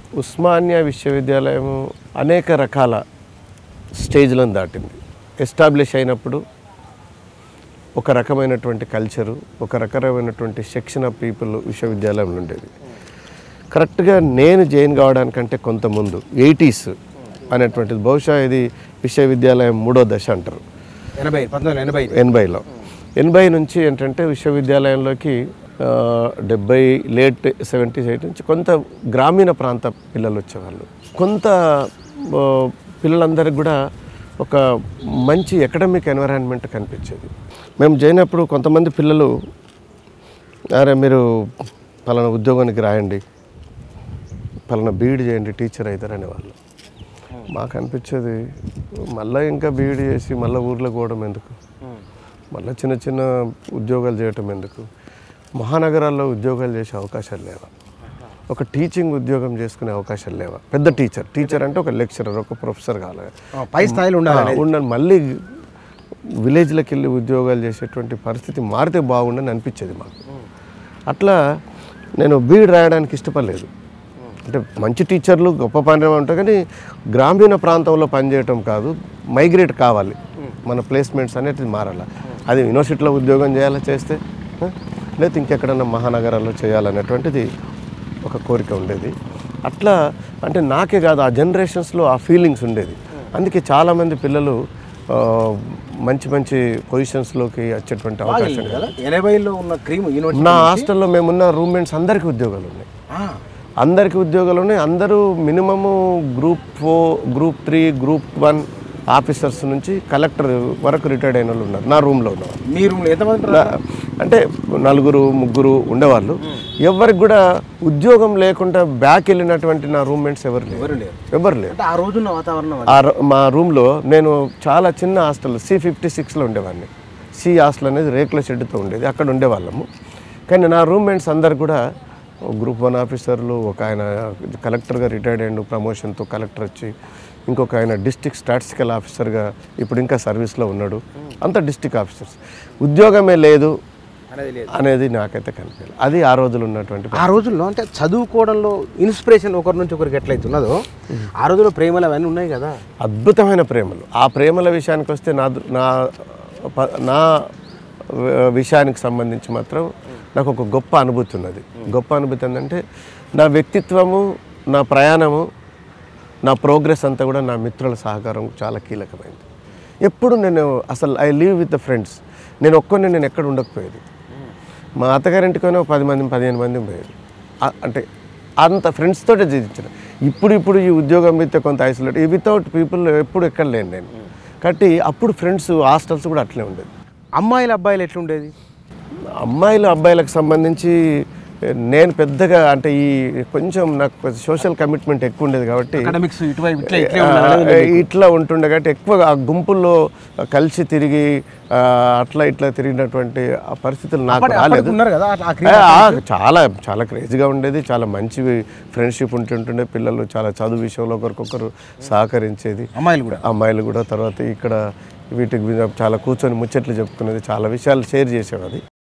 ఉస్మానియా విశ్వవిద్యాలయం అనేక రకాల స్టేజ్లను దాటింది ఎస్టాబ్లిష్ అయినప్పుడు ఒక రకమైనటువంటి కల్చరు ఒక రకమైనటువంటి సెక్షన్ ఆఫ్ పీపుల్ విశ్వవిద్యాలయంలో ఉండేది కరెక్ట్గా నేను జైన్ కావడానికంటే కొంత ముందు ఎయిటీస్ అనేటువంటిది బహుశా ఇది విశ్వవిద్యాలయం మూడో దశ అంటారు ఎనభై పంతొమ్మిది ఎనభై ఎనభైలో ఎనభై నుంచి ఏంటంటే విశ్వవిద్యాలయంలోకి ఆ, డెబ్బై లేట్ సెవెంటీస్ ఎయిట్ నుంచి కొంత గ్రామీణ ప్రాంత పిల్లలు వచ్చేవాళ్ళు కొంత ఆ, పిల్లలందరికీ కూడా ఒక మంచి ఎకడమిక్ ఎన్విరాన్మెంట్ కనిపించేది మేము చేయనప్పుడు కొంతమంది పిల్లలు అరే మీరు పలానా ఉద్యోగానికి రాయండి పలానా బీఈడి చేయండి టీచర్ అవుతారు అనేవాళ్ళు మాకు అనిపించేది మళ్ళీ ఇంకా బీఈడి చేసి మళ్ళీ ఊర్లో పోవడం ఎందుకు మళ్ళీ చిన్న చిన్న ఉద్యోగాలు చేయటం ఎందుకు మహానగరాల్లో ఉద్యోగాలు చేసే అవకాశాలు లేవా ఒక టీచింగ్ ఉద్యోగం చేసుకునే అవకాశాలు లేవా పెద్ద టీచర్ టీచర్ అంటే ఒక లెక్చరర్ ఒక ప్రొఫెసర్ కావాలి పై స్థాయిలో ఉండాలి ఆ, ఉండాలి మళ్ళీ విలేజ్లకు వెళ్ళి ఉద్యోగాలు చేసేటువంటి పరిస్థితి మారితే బాగుండని అనిపించేది మాకు అట్లా నేను బీడ్ రాయడానికి ఇష్టపడలేదు అంటే మంచి టీచర్లు గొప్ప పని ఉంటాయి కానీ గ్రామీణ ప్రాంతంలో పనిచేయటం కాదు మైగ్రేట్ కావాలి మన ప్లేస్మెంట్స్ అనేది మారాలి అది యూనివర్సిటీలో ఉద్యోగం చేయాలా చేస్తే ఆ, లేదా ఇంకెక్కడన్నా మహానగరాల్లో చేయాలనేటువంటిది ఒక కోరిక ఉండేది అట్లా అంటే నాకే కాదు ఆ జనరేషన్స్లో ఆ ఫీలింగ్స్ ఉండేది అందుకే చాలామంది పిల్లలు ఆ, మంచి మంచి పొజిషన్స్లోకి వచ్చేటువంటి అవకాశం ఉంది. కదా ఎనభైలో ఉన్న క్రీమ్ యూనివర్సిటీ నా హాస్టల్లో మేమున్న రూమ్మేట్స్ అందరికీ ఉద్యోగాలు ఉన్నాయి అందరికీ ఉద్యోగాలు ఉన్నాయి అందరూ minimum group four group three group one officers నుంచి కలెక్టర్ వరకు రిటైర్డ్ అయిన వాళ్ళు ఉన్నారు నా రూమ్లో ఉన్నవాళ్ళు మీ రూమ్లో ఎంతమంది ఉంటారు? నా- అంటే నలుగురు ముగ్గురు ఉండేవాళ్ళు ఎవరికి కూడా ఉద్యోగం లేకుండా బ్యాక్ వెళ్ళినటువంటి నా రూమ్మేట్స్ ఎవరు లేరు ఎవరు లేరు ఎవరు లేరు అంటే ఆ రోజున్న వాతావరణం అది. ఆ రో- మా రూమ్లో నేను చాలా చిన్న హాస్టల్ సి ఫిఫ్టీ సిక్స్లో ఉండేవాడిని సి హాస్టల్ అనేది రేకుల షెడ్తో ఉండేది అక్కడ ఉండేవాళ్ళము కానీ నా రూమ్మేట్స్ అందరు కూడా గ్రూప్ వన్ ఆఫీసర్లు ఒక ఆయన కలెక్టర్గా రిటైర్డ్ అయ్యిండు ప్రమోషన్తో కలెక్టర్ వచ్చి ఇంకొక ఆయన డిస్టిక్ స్టాటిస్టికల్ ఆఫీసర్గా ఇప్పుడు ఇంకా సర్వీస్లో ఉన్నాడు అంత డిస్టిక్ ఆఫీసర్స్ ఉద్యోగమే లేదు అనేది లేదు అనేది నాకైతే కనిపించలేదు అది ఆ రోజులు ఉన్నటువంటి ఆ రోజుల్లో అంటే చదువుకోవడంలో ఇన్స్పిరేషన్ ఒకరి నుంచి ఒకరికి ఎట్లయితే ఉన్నదో ఆ రోజుల్లో ప్రేమలు అవన్నీ ఉన్నాయి కదా అద్భుతమైన ప్రేమలు ఆ ప్రేమల విషయానికి వస్తే నా దృ- నా ప- నా వ- విషయానికి సంబంధించి మాత్రం నాకు ఒక గొప్ప అనుభూతి ఉన్నది గొప్ప అనుభూతి ఏంటంటే నా వ్యక్తిత్వము నా ప్రయాణము నా ప్రోగ్రెస్ అంతా కూడా నా మిత్రుల సహకారం చాలా కీలకమైంది ఎప్పుడు నేను అసలు I leave with the friends నేను ఒక్కరిని నేను ఎక్కడ ఉండకపోయేది మా అత్తగారింటికైనా ఒక పది మంది పదిహేను మంది పోయేది ఆ- అంటే అంత ఫ్రెండ్స్ తోటే జీవించిన ఇప్పుడు ఇప్పుడు ఈ ఉద్యోగం మీద కొంత ఐసోలేట్ వితౌట్ పీపుల్ ఎప్పుడు ఎక్కడ లేను నేను కాబట్టి అప్పుడు ఫ్రెండ్స్ హాస్టల్స్ కూడా అట్లే ఉండేది అమ్మాయిలు అబ్బాయిలు ఎట్లుండేది అమ్మాయిలు అబ్బాయిలకు సంబంధించి నేను పెద్దగా అంటే ఈ కొంచెం నాకు సోషల్ కమిట్మెంట్ ఎక్కువ ఉండేది కాబట్టి అకాడమిక్స్ ఇటువైపు ఇట్లా ఆ, ఇట్లా ఉంటుండే కాబట్టి ఎక్కువ ఆ గుంపుల్లో కలిసి తిరిగి ఆ, అట్లా ఇట్లా తిరిగినటువంటి ఆ పరిస్థితులు నాకు అప్పటి- రాలేదు అప్పటికి ఉన్నారు కదా ఆ ఆ, ఆ, చాలా చాలా క్రేజీగా ఉండేది చాలా మంచి ఫ్రెండ్షిప్ ఉంటుంటుండే పిల్లలు చాలా చదువు విషయంలో ఒకరికొకరు సహకరించేది అమ్మాయిలు కూడా అమ్మాయిలు కూడా తర్వాత ఇక్కడ వీటికి మీద చాలా కూర్చొని ముచ్చట్లు చెప్పుకునేది చాలా విషయాలు షేర్ చేసేవాది